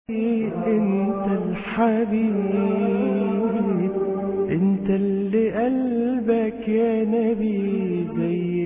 انت الحبيب انت اللي قلبك يا نبي زي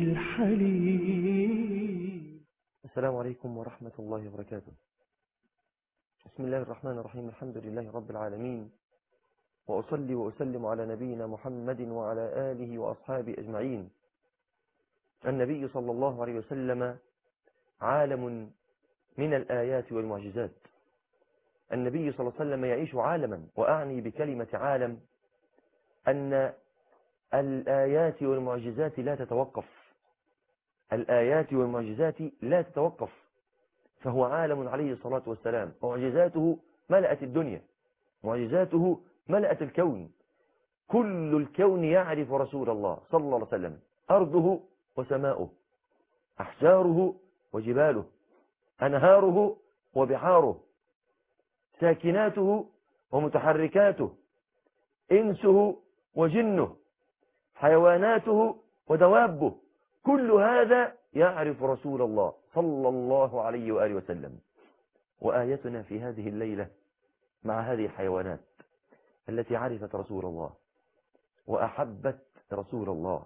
الحليب السلام عليكم ورحمة الله وبركاته بسم الله الرحمن الرحيم الحمد لله رب العالمين وأصلي وأسلم على نبينا محمد وعلى آله وأصحابه أجمعين النبي صلى الله عليه وسلم عالم من الآيات والمعجزات النبي صلى الله عليه وسلم يعيش عالما وأعني بكلمة عالم أن الآيات والمعجزات لا تتوقف الآيات والمعجزات لا تتوقف فهو عالم عليه الصلاة والسلام معجزاته ملأت الدنيا معجزاته ملأت الكون كل الكون يعرف رسول الله صلى الله عليه وسلم أرضه وسماؤه أحجاره وجباله أنهاره وبحاره ساكناته ومتحركاته إنسه وجنه حيواناته ودوابه كل هذا يعرف رسول الله صلى الله عليه وآله وسلم وآيتنا في هذه الليلة مع هذه الحيوانات التي عرفت رسول الله وأحبت رسول الله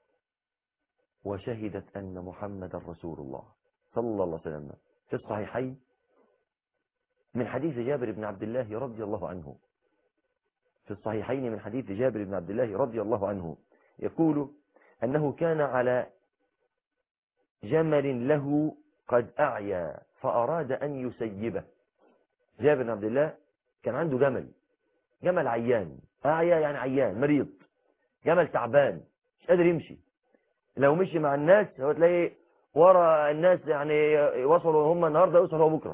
وشهدت أن محمد رسول الله صلى الله عليه وسلم في الصحيحين من حديث جابر بن عبد الله رضي الله عنه في الصحيحين من حديث جابر بن عبد الله رضي الله عنه يقول أنه كان على جمل له قد أعيا فأراد أن يسيبه جابر بن عبد الله كان عنده جمل جمل عيان أعيا يعني عيان مريض جمل تعبان مش قادر يمشي لو مشي مع الناس هو تلاقي ورا الناس يعني وصلوا هم النهارده يوصلوا بكره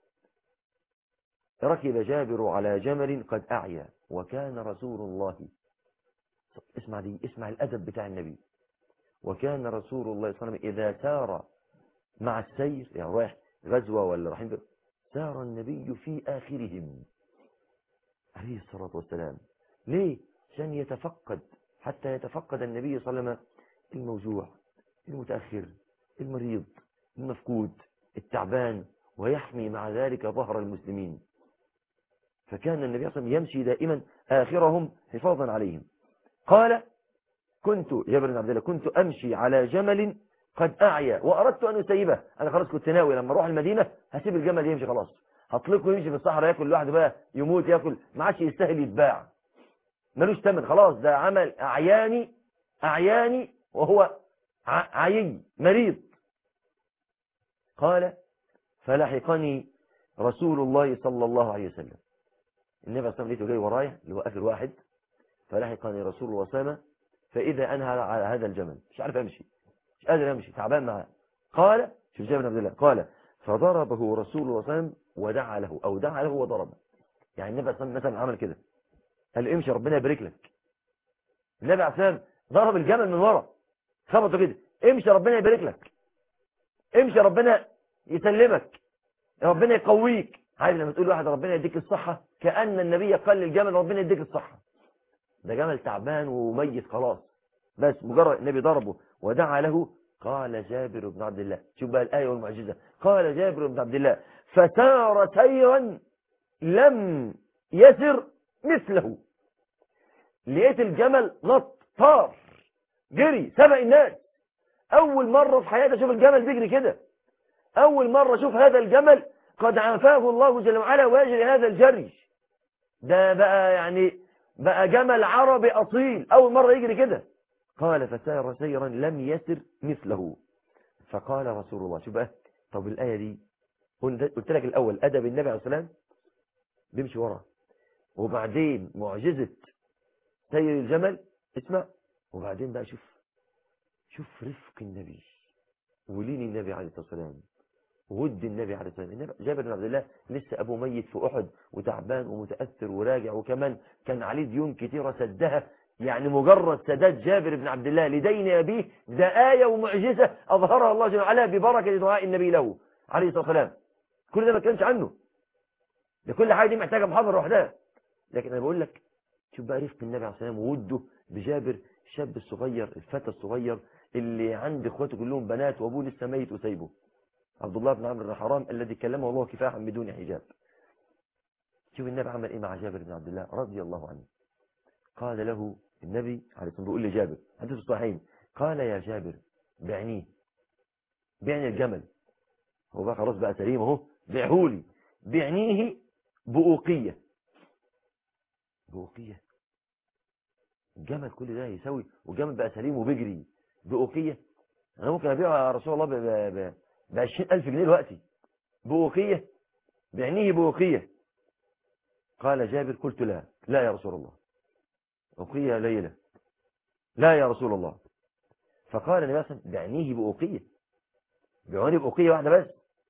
ركب جابر على جمل قد أعيا وكان رسول الله اسمع دي اسمع الأدب بتاع النبي وكان رسول الله صلى الله عليه وسلم إذا سار مع السير يعني رايح غزوة ولا رايحين سار النبي في آخرهم عليه الصلاة والسلام ليه؟ عشان يتفقد حتى يتفقد النبي صلى الله عليه وسلم الموجوع المتأخر المريض المفقود التعبان ويحمي مع ذلك ظهر المسلمين فكان النبي صلى الله عليه وسلم يمشي دائما آخرهم حفاظا عليهم قال كنت جابر بن عبد الله كنت أمشي على جمل قد أعيا وأردت أن أسيبه أنا خلاص كنت ناوي لما أروح المدينة هسيب الجمل يمشي خلاص هطلقه يمشي في الصحراء ياكل لوحده بقى يموت ياكل ما عادش يستاهل يتباع ملوش ثمن خلاص ده عمل أعياني أعياني وهو عيي مريض قال فلحقني رسول الله صلى الله عليه وسلم النبي صلى الله عليه وسلم جاي ورايا اللي هو آخر واحد فلحقني رسول الله صلى الله عليه وسلم فإذا أنا على هذا الجمل مش عارف أمشي مش قادر أمشي تعبان معاه قال شوف جابر بن عبد الله قال فضربه رسول الله صلى الله عليه وسلم ودعا له أو دعا له وضربه يعني النبي صلى الله عليه وسلم مثلا عمل كده قال له امشي ربنا يبارك لك النبي عليه الصلاة والسلام ضرب الجمل من ورا خبطه كده امشي ربنا يبارك لك امشي ربنا يسلمك ربنا يقويك عارف لما تقول واحد ربنا يديك الصحة كأن النبي قال للجمل ربنا يديك الصحة ده جمل تعبان وميت خلاص بس مجرد النبي ضربه ودعا له قال جابر بن عبد الله شوف بقى الآية والمعجزة قال جابر بن عبد الله فسار سيرا لم يسر مثله لقيت الجمل نط طار جري سبق الناس أول مرة في حياتي أشوف الجمل بيجري كده أول مرة أشوف هذا الجمل قد عافاه الله جل وعلا ويجري هذا الجري ده بقى يعني بقى جمل عربي أصيل أول مرة يجري كده قال فسار سيرا لم يسر مثله فقال رسول الله شو بقى طب الآية دي قلت لك الأول أدب النبي عليه الصلاة والسلام بيمشي ورا وبعدين معجزة سير الجمل اسمع وبعدين بقى شوف شوف رفق النبي ولين النبي عليه الصلاة والسلام ود النبي عليه الصلاة والسلام جابر بن عبد الله لسه أبوه ميت في أحد وتعبان ومتأثر وراجع وكمان كان عليه ديون كتيرة سدها يعني مجرد سداد جابر بن عبد الله لدين أبيه ده آية ومعجزة أظهرها الله جل وعلا ببركة دعاء النبي له عليه الصلاة والسلام كل ده ما كانش عنه ده كل حاجة دي محتاجة محاضرة لوحدها لكن أنا بقول لك شوف بقى رفق النبي عليه الصلاة والسلام ووده بجابر الشاب الصغير الفتى الصغير اللي عند اخواته كلهم بنات وابوه لسه ميت وسايبه عبد الله بن عمرو بن حرام الذي كلمه الله كفاحا بدون حجاب شوف النبي عمل ايه مع جابر بن عبد الله رضي الله عنه قال له النبي عليه الصلاة بيقول لجابر حديث الصحيحين قال يا جابر بعنيه بعني الجمل هو بقى خلاص بقى سليم اهو بيعهولي بعنيه بأوقية بأوقية الجمل كل ده يسوي والجمل بقى سليم وبيجري بأوقية انا ممكن ابيعه يا رسول الله ب ب ب 20000 جنيه دلوقتي بأوقية بعنيه بأوقية قال جابر قلت لا لا يا رسول الله أوقية ليلة لا يا رسول الله فقال النبي صلى الله عليه وسلم بعنيه بأوقية بيعوني بأوقية واحدة بس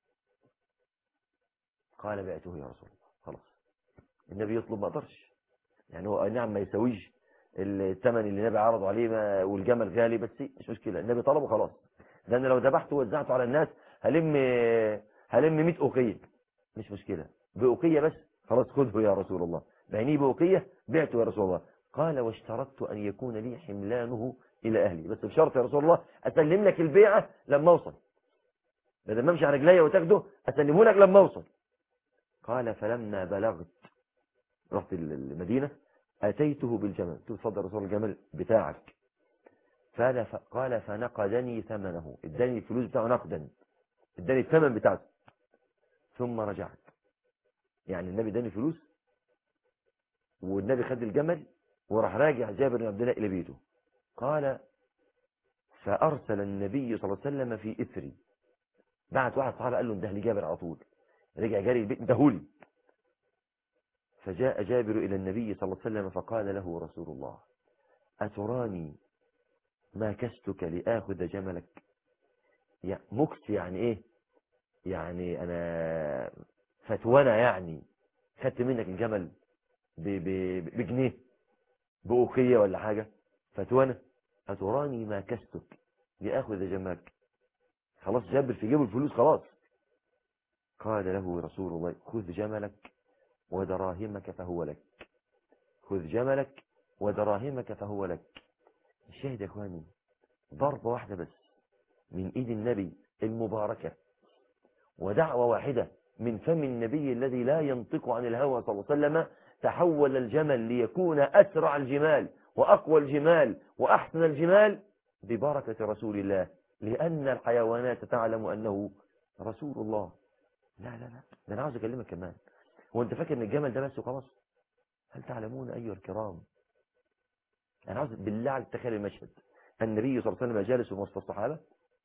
قال بعته يا رسول الله خلاص النبي يطلب ما قدرش يعني هو أي نعم ما يسويش الثمن اللي النبي عرضه عليه ما والجمل غالي بس مش مشكلة النبي طلبه خلاص ده انا لو ذبحته ووزعته على الناس هلم هلم 100 أوقية مش مشكلة بأوقية بس خلاص خذه يا رسول الله بعينيه بأوقية بعته يا رسول الله قال واشترطت أن يكون لي حملانه إلى أهلي بس بشرط يا رسول الله أسلم لك البيعة لما أوصل بدل ما امشي على رجليا وتاخده أسلمه لك لما أوصل قال فلما بلغت رحت المدينة أتيته بالجمل قلت له اتفضل رسول الجمل بتاعك قال قال فنقدني ثمنه اداني الفلوس بتاعه نقدا اداني الثمن بتاعته ثم رجعت يعني النبي اداني فلوس والنبي خد الجمل وراح راجع جابر بن عبد الله الى بيته قال فارسل النبي صلى الله عليه وسلم في اثري بعت واحد صحابه قال له انده لي جابر على طول رجع جاري البيت اندهولي فجاء جابر الى النبي صلى الله عليه وسلم فقال له رسول الله اتراني ما كستك لاخذ جملك يا مكس يعني ايه يعني انا فتوانة يعني خدت منك الجمل ب- ب- بجنيه بأوقية ولا حاجة فتوانة أتراني ما كستك لأخذ جملك خلاص جابر في جيبه الفلوس خلاص قال له رسول الله خذ جملك ودراهمك فهو لك خذ جملك ودراهمك فهو لك الشاهد يا اخواني ضربة واحدة بس من ايد النبي المباركة ودعوة واحدة من فم النبي الذي لا ينطق عن الهوى صلى الله عليه وسلم تحول الجمل ليكون أسرع الجمال وأقوى الجمال وأحسن الجمال ببركة رسول الله لأن الحيوانات تعلم أنه رسول الله لا لا لا ده أنا عاوز أكلمك كمان هو أنت فاكر أن الجمل ده بس وخلاص هل تعلمون أيها الكرام أنا عاوز بالله عليك تخيل المشهد النبي صلى الله عليه وسلم جالس وسط الصحابة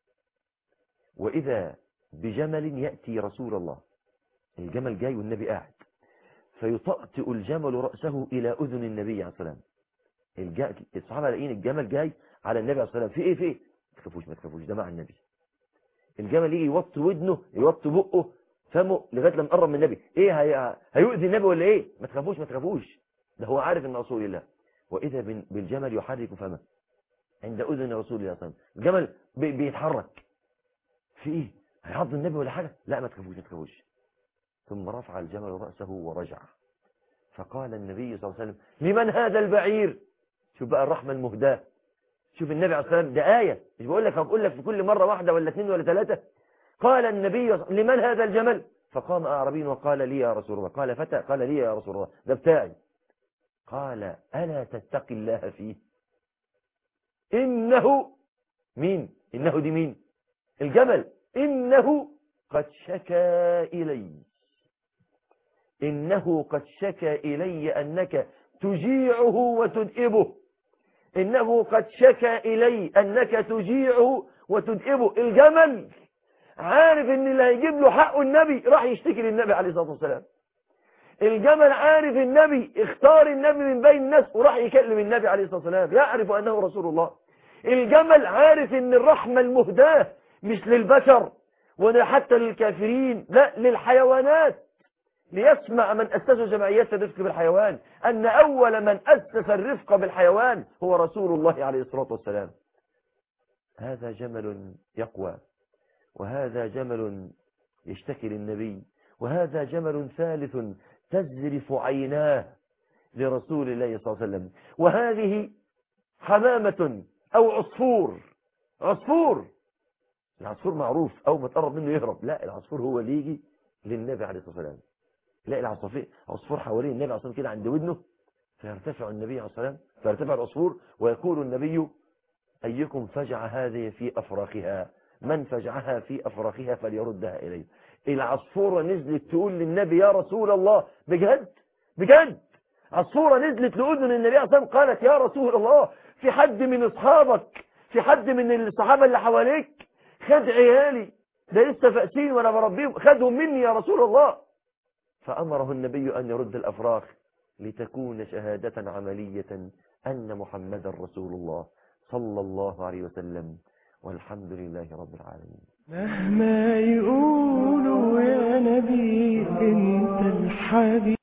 وإذا بجمل يأتي رسول الله الجمل جاي والنبي قاعد فيطأطئ الجمل رأسه إلى أذن النبي عليه الصلاة والسلام الج- الصحابة لاقيين الجمل جاي على النبي عليه الصلاة والسلام في إيه في إيه ما تخافوش ما تخافوش ده مع النبي الجمل يجي يوطي ودنه يوطي بقه فمه لغاية لما قرب من النبي إيه هي... هيؤذي النبي ولا إيه ما تخافوش ما تخافوش ده هو عارف إن رسول الله وإذا بن- بالجمل يحرك فمه عند أذن رسول الله صلى الله عليه وسلم الجمل بي- بيتحرك في إيه هيعض النبي ولا حاجة لا ما تخافوش ما تخافوش ثم رفع الجمل رأسه ورجع فقال النبي صلى الله عليه وسلم لمن هذا البعير شوف بقى الرحمة المهداة شوف النبي عليه الصلاة والسلام ده آية مش بقول لك هقول لك في كل مرة واحدة ولا اثنين ولا ثلاثة قال النبي لمن هذا الجمل فقام أعربي وقال لي يا رسول الله قال فتى قال لي يا رسول الله ده بتاعي قال ألا تتقي الله فيه إنه مين إنه دي مين الجمل إنه قد شكى إلي إنه قد شكى إلي أنك تجيعه وتدئبه إنه قد شكى إلي أنك تجيعه وتدئبه الجمل عارف إن اللي هيجيب له حقه النبي راح يشتكي للنبي عليه الصلاة والسلام الجمل عارف النبي اختار النبي من بين الناس وراح يكلم النبي عليه الصلاة والسلام يعرف أنه رسول الله الجمل عارف ان الرحمة المهداة مش للبشر ولا حتى للكافرين لا للحيوانات ليسمع من أسسوا جمعيات الرفق بالحيوان أن أول من أسس الرفق بالحيوان هو رسول الله عليه الصلاة والسلام هذا جمل يقوى وهذا جمل يشتكي للنبي وهذا جمل ثالث تزرف عيناه لرسول الله صلى الله عليه وسلم وهذه حمامة أو عصفور عصفور العصفور معروف أول ما تقرب منه يهرب لا العصفور هو اللي يجي للنبي عليه الصلاة والسلام تلاقي العصافير عصفور حوالين النبي عليه الصلاة والسلام كده عند ودنه فيرتفع النبي عليه الصلاة والسلام فيرتفع العصفور ويقول النبي أيكم فجع هذه في أفراخها من فجعها في أفراخها فليردها إليه العصفورة نزلت تقول للنبي يا رسول الله بجد بجد عصفورة نزلت لأذن النبي عليه الصلاة والسلام قالت يا رسول الله في حد من أصحابك في حد من الصحابة اللي حواليك خد عيالي ده لسه فأسين وأنا بربيهم خدهم مني يا رسول الله فأمره النبي أن يرد الأفراخ لتكون شهادة عملية أن محمد رسول الله صلى الله عليه وسلم والحمد لله رب العالمين مهما يقولوا يا نبي انت الحبيب